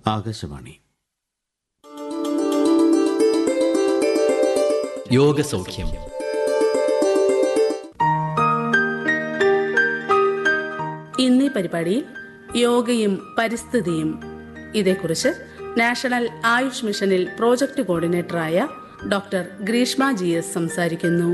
ആകാശവാണി യോഗസൗഖ്യം ഇന്നീ പരിപാടിയിൽ യോഗയും പരിസ്ഥിതിയും ഇതേക്കുറിച്ച് നാഷണൽ ആയുഷ് മിഷനിൽ പ്രോജക്ട് കോർഡിനേറ്ററായ ഡോക്ടർ ഗ്രീഷ്മ ജി എസ് സംസാരിക്കുന്നു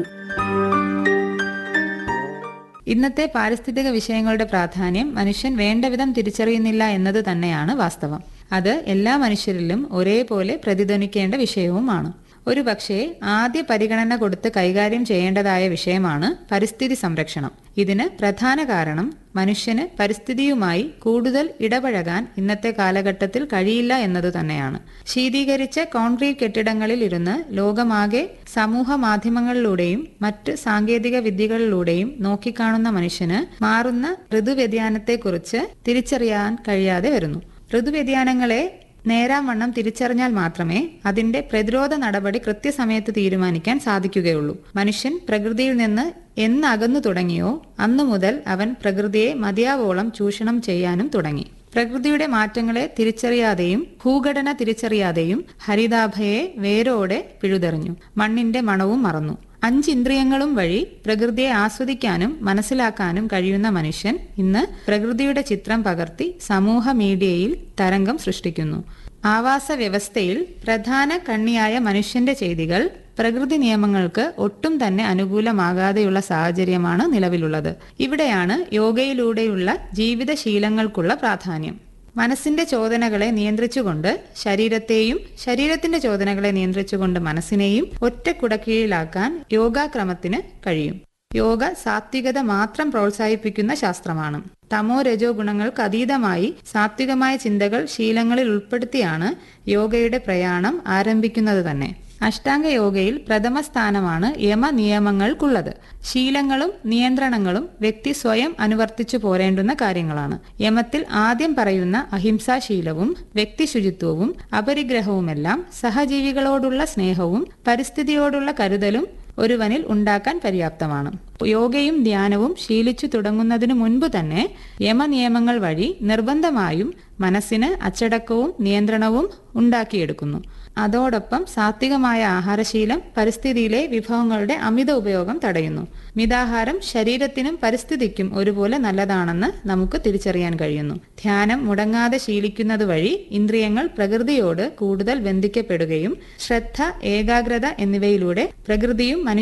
ഇന്നത്തെ പാരിസ്ഥിതിക വിഷയങ്ങളുടെ പ്രാധാന്യം മനുഷ്യൻ വേണ്ടവിധം തിരിച്ചറിയുന്നില്ല എന്നത് തന്നെയാണ് വാസ്തവം അത് എല്ലാ മനുഷ്യരിലും ഒരേപോലെ പ്രതിധ്വനിക്കേണ്ട വിഷയവുമാണ് ഒരു പക്ഷേ ആദ്യ പരിഗണന കൊടുത്ത് കൈകാര്യം ചെയ്യേണ്ടതായ വിഷയമാണ് പരിസ്ഥിതി സംരക്ഷണം ഇതിന് പ്രധാന കാരണം മനുഷ്യന് പരിസ്ഥിതിയുമായി കൂടുതൽ ഇടപഴകാൻ ഇന്നത്തെ കാലഘട്ടത്തിൽ കഴിയില്ല എന്നത് തന്നെയാണ് ശീതീകരിച്ച കോൺക്രീറ്റ് കെട്ടിടങ്ങളിൽ ഇരുന്ന് ലോകമാകെ സമൂഹ മാധ്യമങ്ങളിലൂടെയും മറ്റ് സാങ്കേതിക വിദ്യകളിലൂടെയും നോക്കിക്കാണുന്ന മനുഷ്യന് മാറുന്ന ഋതുവ്യതിയാനത്തെക്കുറിച്ച് തിരിച്ചറിയാൻ കഴിയാതെ വരുന്നു ഋതുവ്യതിയാനങ്ങളെ നേരാവണ്ണം തിരിച്ചറിഞ്ഞാൽ മാത്രമേ അതിന്റെ പ്രതിരോധ നടപടി കൃത്യസമയത്ത് തീരുമാനിക്കാൻ സാധിക്കുകയുള്ളൂ മനുഷ്യൻ പ്രകൃതിയിൽ നിന്ന് എന്ന് അകന്നു തുടങ്ങിയോ അന്നു മുതൽ അവൻ പ്രകൃതിയെ മതിയാവോളം ചൂഷണം ചെയ്യാനും തുടങ്ങി പ്രകൃതിയുടെ മാറ്റങ്ങളെ തിരിച്ചറിയാതെയും ഭൂഘടന തിരിച്ചറിയാതെയും ഹരിതാഭയെ വേരോടെ പിഴുതെറിഞ്ഞു മണ്ണിന്റെ മണവും മറന്നു അഞ്ച് ഇന്ദ്രിയങ്ങളും വഴി പ്രകൃതിയെ ആസ്വദിക്കാനും മനസ്സിലാക്കാനും കഴിയുന്ന മനുഷ്യൻ ഇന്ന് പ്രകൃതിയുടെ ചിത്രം പകർത്തി സമൂഹ മീഡിയയിൽ തരംഗം സൃഷ്ടിക്കുന്നു ആവാസ വ്യവസ്ഥയിൽ പ്രധാന കണ്ണിയായ മനുഷ്യന്റെ ചെയ്തികൾ പ്രകൃതി നിയമങ്ങൾക്ക് ഒട്ടും തന്നെ അനുകൂലമാകാതെയുള്ള സാഹചര്യമാണ് നിലവിലുള്ളത് ഇവിടെയാണ് യോഗയിലൂടെയുള്ള ജീവിതശീലങ്ങൾക്കുള്ള പ്രാധാന്യം മനസ്സിന്റെ ചോദനകളെ നിയന്ത്രിച്ചുകൊണ്ട് ശരീരത്തെയും ശരീരത്തിന്റെ ചോദനകളെ നിയന്ത്രിച്ചുകൊണ്ട് മനസ്സിനെയും ഒറ്റ കുടക്കീഴിലാക്കാൻ യോഗാക്രമത്തിന് കഴിയും യോഗ സാത്വികത മാത്രം പ്രോത്സാഹിപ്പിക്കുന്ന ശാസ്ത്രമാണ് തമോ രജോ ഗുണങ്ങൾക്ക് അതീതമായി സാത്വികമായ ചിന്തകൾ ശീലങ്ങളിൽ ഉൾപ്പെടുത്തിയാണ് യോഗയുടെ പ്രയാണം ആരംഭിക്കുന്നത് തന്നെ അഷ്ടാംഗ യോഗയിൽ പ്രഥമ സ്ഥാനമാണ് യമ നിയമങ്ങൾക്കുള്ളത് ശീലങ്ങളും നിയന്ത്രണങ്ങളും വ്യക്തി സ്വയം അനുവർത്തിച്ചു പോരേണ്ടുന്ന കാര്യങ്ങളാണ് യമത്തിൽ ആദ്യം പറയുന്ന അഹിംസാശീലവും വ്യക്തിശുചിത്വവും അപരിഗ്രഹവുമെല്ലാം സഹജീവികളോടുള്ള സ്നേഹവും പരിസ്ഥിതിയോടുള്ള കരുതലും ഒരുവനിൽ ഉണ്ടാക്കാൻ പര്യാപ്തമാണ് യോഗയും ധ്യാനവും ശീലിച്ചു തുടങ്ങുന്നതിനു മുൻപ് തന്നെ യമനിയമങ്ങൾ വഴി നിർബന്ധമായും മനസ്സിന് അച്ചടക്കവും നിയന്ത്രണവും ഉണ്ടാക്കിയെടുക്കുന്നു അതോടൊപ്പം സാത്വികമായ ആഹാരശീലം പരിസ്ഥിതിയിലെ വിഭവങ്ങളുടെ അമിത ഉപയോഗം തടയുന്നു മിതാഹാരം ശരീരത്തിനും പരിസ്ഥിതിക്കും ഒരുപോലെ നല്ലതാണെന്ന് നമുക്ക് തിരിച്ചറിയാൻ കഴിയുന്നു ധ്യാനം മുടങ്ങാതെ ശീലിക്കുന്നത് വഴി ഇന്ദ്രിയങ്ങൾ പ്രകൃതിയോട് കൂടുതൽ ബന്ധിക്കപ്പെടുകയും ശ്രദ്ധ ഏകാഗ്രത എന്നിവയിലൂടെ പ്രകൃതിയും മനുഷ്യ